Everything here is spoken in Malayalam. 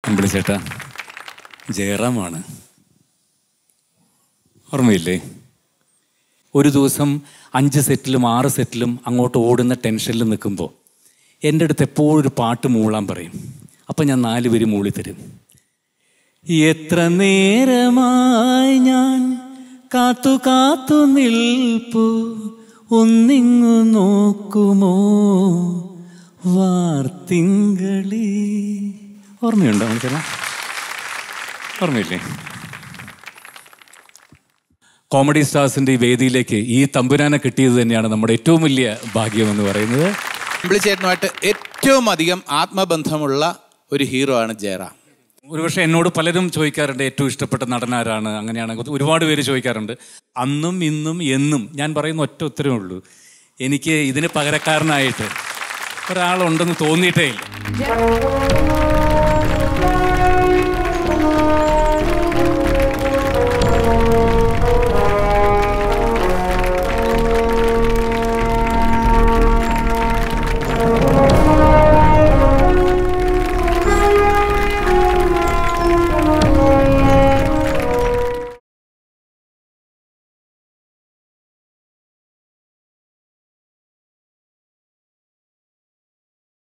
അമ്പിളി ചേട്ടാ ജയറാമാണ് ഓർമ്മയില്ലേ ഒരു ദിവസം അഞ്ച് സെറ്റിലും ആറ് സെറ്റിലും അങ്ങോട്ട് ഓടുന്ന ടെൻഷനിൽ നിൽക്കുമ്പോൾ എൻ്റെ അടുത്ത് എപ്പോഴും ഒരു പാട്ട് മൂളാൻ പറയും അപ്പം ഞാൻ നാല് പേര് മൂളി തരും എത്ര നേരമായി ഞാൻ കാത്തു കാത്തു നിൽപ്പു ഒന്നിങ്ങു നോക്കുമോ വാർത്തിങ്കളി ഓർമ്മയുണ്ടോ മനസ്സിലാ ഓർമ്മയില്ലേ കോമഡി സ്റ്റാർസിന്റെ ഈ വേദിയിലേക്ക് ഈ തമ്പുരാനെ കിട്ടിയത് തന്നെയാണ് നമ്മുടെ ഏറ്റവും വലിയ ഭാഗ്യം എന്ന് പറയുന്നത് ചേട്ടനുമായിട്ട് ഏറ്റവും അധികം ആത്മബന്ധമുള്ള ഒരു ഹീറോ ആണ് ജയറാം ഒരുപക്ഷെ എന്നോട് പലരും ചോദിക്കാറുണ്ട് ഏറ്റവും ഇഷ്ടപ്പെട്ട നടനാരാണ് അങ്ങനെയാണ് ഒരുപാട് പേര് ചോദിക്കാറുണ്ട് അന്നും ഇന്നും എന്നും ഞാൻ പറയുന്ന ഒറ്റ ഉത്തരവേ ഉള്ളൂ എനിക്ക് ഇതിന് പകരക്കാരനായിട്ട് ഒരാളുണ്ടെന്ന് തോന്നിയിട്ടേ ഇല്ല